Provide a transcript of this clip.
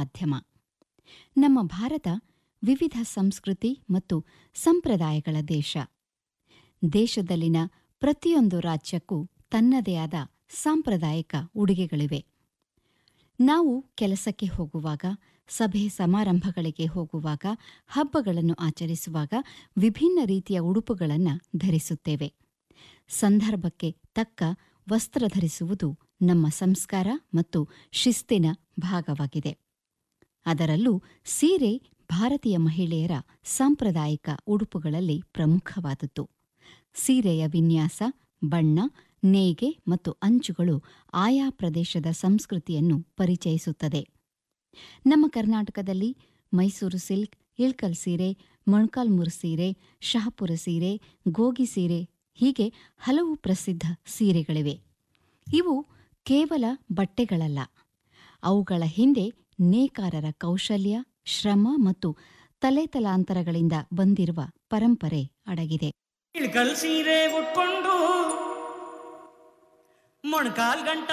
ಮಾಧ್ಯಮ ನಮ್ಮ ಭಾರತ ವಿವಿಧ ಸಂಸ್ಕೃತಿ ಮತ್ತು ಸಂಪ್ರದಾಯಗಳ ದೇಶ ದೇಶದಲ್ಲಿನ ಪ್ರತಿಯೊಂದು ರಾಜ್ಯಕ್ಕೂ ತನ್ನದೇ ಆದ ಸಾಂಪ್ರದಾಯಿಕ ಉಡುಗೆಗಳಿವೆ ನಾವು ಕೆಲಸಕ್ಕೆ ಹೋಗುವಾಗ ಸಭೆ ಸಮಾರಂಭಗಳಿಗೆ ಹೋಗುವಾಗ ಹಬ್ಬಗಳನ್ನು ಆಚರಿಸುವಾಗ ವಿಭಿನ್ನ ರೀತಿಯ ಉಡುಪುಗಳನ್ನು ಧರಿಸುತ್ತೇವೆ ಸಂದರ್ಭಕ್ಕೆ ತಕ್ಕ ವಸ್ತ್ರ ಧರಿಸುವುದು ನಮ್ಮ ಸಂಸ್ಕಾರ ಮತ್ತು ಶಿಸ್ತಿನ ಭಾಗವಾಗಿದೆ ಅದರಲ್ಲೂ ಸೀರೆ ಭಾರತೀಯ ಮಹಿಳೆಯರ ಸಾಂಪ್ರದಾಯಿಕ ಉಡುಪುಗಳಲ್ಲಿ ಪ್ರಮುಖವಾದದ್ದು ಸೀರೆಯ ವಿನ್ಯಾಸ ಬಣ್ಣ ನೇಯ್ಗೆ ಮತ್ತು ಅಂಚುಗಳು ಆಯಾ ಪ್ರದೇಶದ ಸಂಸ್ಕೃತಿಯನ್ನು ಪರಿಚಯಿಸುತ್ತದೆ ನಮ್ಮ ಕರ್ನಾಟಕದಲ್ಲಿ ಮೈಸೂರು ಸಿಲ್ಕ್ ಇಳ್ಕಲ್ ಸೀರೆ ಮೊಣಕಾಲ್ಮುರು ಸೀರೆ ಶಹಪುರ ಸೀರೆ ಗೋಗಿ ಸೀರೆ ಹೀಗೆ ಹಲವು ಪ್ರಸಿದ್ಧ ಸೀರೆಗಳಿವೆ ಇವು ಕೇವಲ ಬಟ್ಟೆಗಳಲ್ಲ ಅವುಗಳ ಹಿಂದೆ ನೇಕಾರರ ಕೌಶಲ್ಯ ಶ್ರಮ ಮತ್ತು ತಲೆತಲಾಂತರಗಳಿಂದ ಬಂದಿರುವ ಪರಂಪರೆ ಅಡಗಿದೆ ಇಳ್ಕಲ್ ಸೀರೆ ಉಟ್ಕೊಂಡು ಮೊಣಕಾಲ್ ಗಂಟ